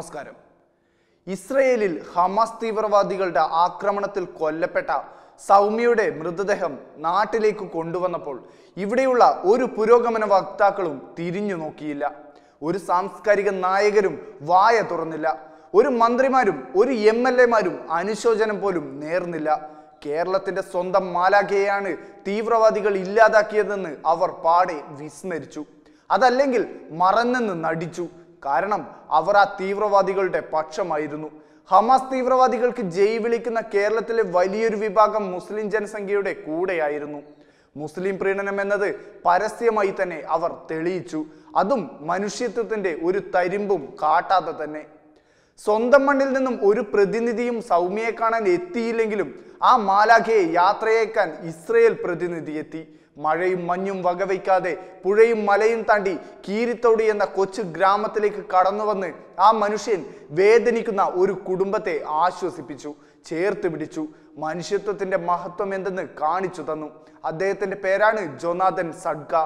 നമസ്കാരം ഇസ്രയേലിൽ ഹമാസ് തീവ്രവാദികളുടെ ആക്രമണത്തിൽ കൊല്ലപ്പെട്ട സൗമ്യയുടെ മൃതദേഹം നാട്ടിലേക്ക് കൊണ്ടുവന്നപ്പോൾ ഇവിടെയുള്ള ഒരു പുരോഗമന വക്താക്കളും തിരിഞ്ഞു നോക്കിയില്ല ഒരു സാംസ്കാരിക നായകരും വായ തുറന്നില്ല ഒരു മന്ത്രിമാരും ഒരു എം എൽ എമാരും അനുശോചനം പോലും നേർന്നില്ല കേരളത്തിന്റെ സ്വന്തം മാലാഖയെയാണ് തീവ്രവാദികൾ ഇല്ലാതാക്കിയതെന്ന് അവർ പാടെ വിസ്മരിച്ചു അതല്ലെങ്കിൽ മറന്നെന്ന് നടിച്ചു കാരണം അവർ ആ തീവ്രവാദികളുടെ പക്ഷമായിരുന്നു ഹമാസ് തീവ്രവാദികൾക്ക് ജയ് വിളിക്കുന്ന കേരളത്തിലെ വലിയൊരു വിഭാഗം മുസ്ലിം ജനസംഖ്യയുടെ കൂടെയായിരുന്നു മുസ്ലിം പ്രീണനം എന്നത് പരസ്യമായി തന്നെ അവർ തെളിയിച്ചു അതും മനുഷ്യത്വത്തിന്റെ ഒരു തരിമ്പും കാട്ടാതെ തന്നെ സ്വന്തം മണ്ണിൽ നിന്നും ഒരു പ്രതിനിധിയും സൗമ്യയെ കാണാൻ എത്തിയില്ലെങ്കിലും ആ മാലാഖയെ യാത്രയേക്കാൻ ഇസ്രയേൽ പ്രതിനിധി എത്തി മഴയും മഞ്ഞും വകവയ്ക്കാതെ പുഴയും മലയും താണ്ടി കീരിത്തോടി എന്ന കൊച്ചു ഗ്രാമത്തിലേക്ക് കടന്നു വന്ന് ആ മനുഷ്യൻ വേദനിക്കുന്ന ഒരു കുടുംബത്തെ ആശ്വസിപ്പിച്ചു ചേർത്ത് പിടിച്ചു മനുഷ്യത്വത്തിന്റെ മഹത്വം എന്തെന്ന് കാണിച്ചു തന്നു അദ്ദേഹത്തിന്റെ പേരാണ് ജൊനാഥൻ സഡ്ക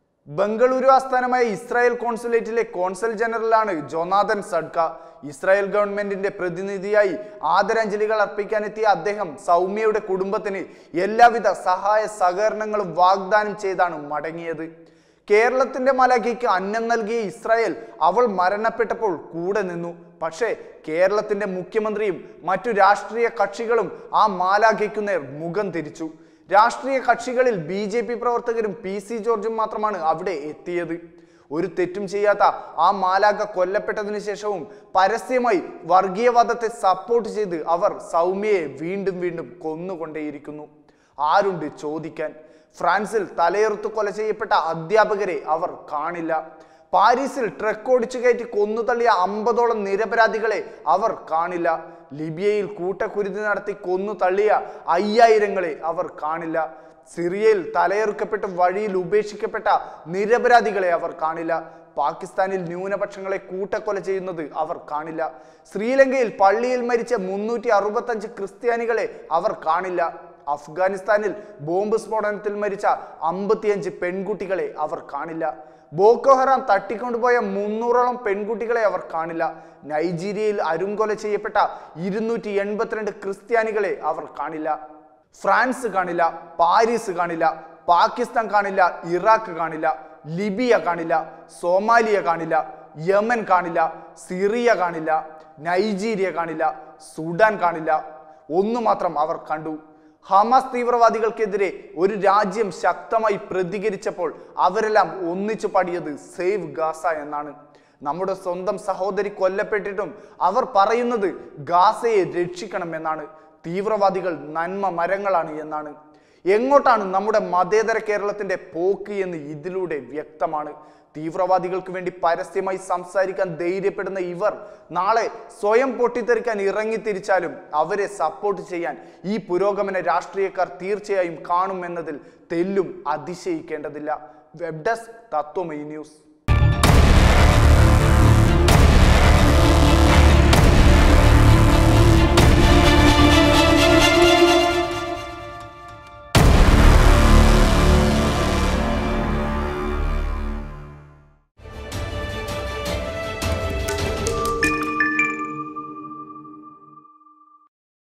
ബംഗളൂരു ആസ്ഥാനമായ ഇസ്രായേൽ കോൺസുലേറ്റിലെ കോൺസൽ ജനറലാണ് ജൊനാഥൻ സഡ്ക ഇസ്രായേൽ ഗവൺമെന്റിന്റെ പ്രതിനിധിയായി ആദരാഞ്ജലികൾ അർപ്പിക്കാനെത്തിയ അദ്ദേഹം സൗമ്യയുടെ കുടുംബത്തിന് എല്ലാവിധ സഹായ സഹകരണങ്ങളും വാഗ്ദാനം ചെയ്താണ് മടങ്ങിയത് കേരളത്തിന്റെ മലാഖയ്ക്ക് അന്നം നൽകിയ ഇസ്രായേൽ അവൾ മരണപ്പെട്ടപ്പോൾ കൂടെ നിന്നു പക്ഷേ കേരളത്തിന്റെ മുഖ്യമന്ത്രിയും മറ്റു രാഷ്ട്രീയ കക്ഷികളും ആ മാലാഖയ്ക്കു നേർ മുഖം തിരിച്ചു രാഷ്ട്രീയ കക്ഷികളിൽ ബി ജെ പി പ്രവർത്തകരും പി സി ജോർജും മാത്രമാണ് അവിടെ എത്തിയത് ഒരു തെറ്റും ചെയ്യാത്ത ആ മാലാഖ കൊല്ലപ്പെട്ടതിനു ശേഷവും പരസ്യമായി വർഗീയവാദത്തെ സപ്പോർട്ട് ചെയ്ത് അവർ സൗമ്യയെ വീണ്ടും വീണ്ടും കൊന്നുകൊണ്ടേയിരിക്കുന്നു ആരുണ്ട് ചോദിക്കാൻ ഫ്രാൻസിൽ തലയെറുത്ത് കൊല ചെയ്യപ്പെട്ട അധ്യാപകരെ അവർ കാണില്ല പാരീസിൽ ട്രക്ക് ഓടിച്ചു കയറ്റി കൊന്നുതള്ളിയ അമ്പതോളം നിരപരാധികളെ അവർ കാണില്ല ലിബിയയിൽ കൂട്ടക്കുരുതി നടത്തി കൊന്നു തള്ളിയ അയ്യായിരങ്ങളെ അവർ കാണില്ല സിറിയയിൽ തലയെറുക്കപ്പെട്ട് വഴിയിൽ ഉപേക്ഷിക്കപ്പെട്ട നിരപരാധികളെ അവർ കാണില്ല പാകിസ്ഥാനിൽ ന്യൂനപക്ഷങ്ങളെ കൂട്ടക്കൊല ചെയ്യുന്നത് അവർ കാണില്ല ശ്രീലങ്കയിൽ പള്ളിയിൽ മരിച്ച മുന്നൂറ്റി അറുപത്തഞ്ച് ക്രിസ്ത്യാനികളെ അവർ കാണില്ല അഫ്ഗാനിസ്ഥാനിൽ ബോംബ് സ്ഫോടനത്തിൽ മരിച്ച അമ്പത്തിയഞ്ച് പെൺകുട്ടികളെ അവർ കാണില്ല ബോക്കോ ഹറാം തട്ടിക്കൊണ്ടുപോയ മുന്നൂറോളം പെൺകുട്ടികളെ അവർ കാണില്ല നൈജീരിയയിൽ അരുംകൊല ചെയ്യപ്പെട്ട ഇരുന്നൂറ്റി എൺപത്തിരണ്ട് ക്രിസ്ത്യാനികളെ അവർ കാണില്ല ഫ്രാൻസ് കാണില്ല പാരീസ് കാണില്ല പാകിസ്ഥാൻ കാണില്ല ഇറാഖ് കാണില്ല ലിബിയ കാണില്ല സോമാലിയ കാണില്ല യമൻ കാണില്ല സിറിയ കാണില്ല നൈജീരിയ കാണില്ല സുഡാൻ കാണില്ല ഒന്നു മാത്രം അവർ കണ്ടു ഹമാസ് തീവ്രവാദികൾക്കെതിരെ ഒരു രാജ്യം ശക്തമായി പ്രതികരിച്ചപ്പോൾ അവരെല്ലാം ഒന്നിച്ചു പാടിയത് സേവ് ഗാസ എന്നാണ് നമ്മുടെ സ്വന്തം സഹോദരി കൊല്ലപ്പെട്ടിട്ടും അവർ പറയുന്നത് ഗാസയെ രക്ഷിക്കണം എന്നാണ് തീവ്രവാദികൾ നന്മ മരങ്ങളാണ് എന്നാണ് എങ്ങോട്ടാണ് നമ്മുടെ മതേതര കേരളത്തിന്റെ പോക്ക് എന്ന് ഇതിലൂടെ വ്യക്തമാണ് തീവ്രവാദികൾക്ക് വേണ്ടി പരസ്യമായി സംസാരിക്കാൻ ധൈര്യപ്പെടുന്ന ഇവർ നാളെ സ്വയം പൊട്ടിത്തെറിക്കാൻ ഇറങ്ങിത്തിരിച്ചാലും അവരെ സപ്പോർട്ട് ചെയ്യാൻ ഈ പുരോഗമന രാഷ്ട്രീയക്കാർ തീർച്ചയായും കാണുമെന്നതിൽ തെല്ലും അതിശയിക്കേണ്ടതില്ല വെബ് ഡെസ്ക് തത്വമൈ ന്യൂസ്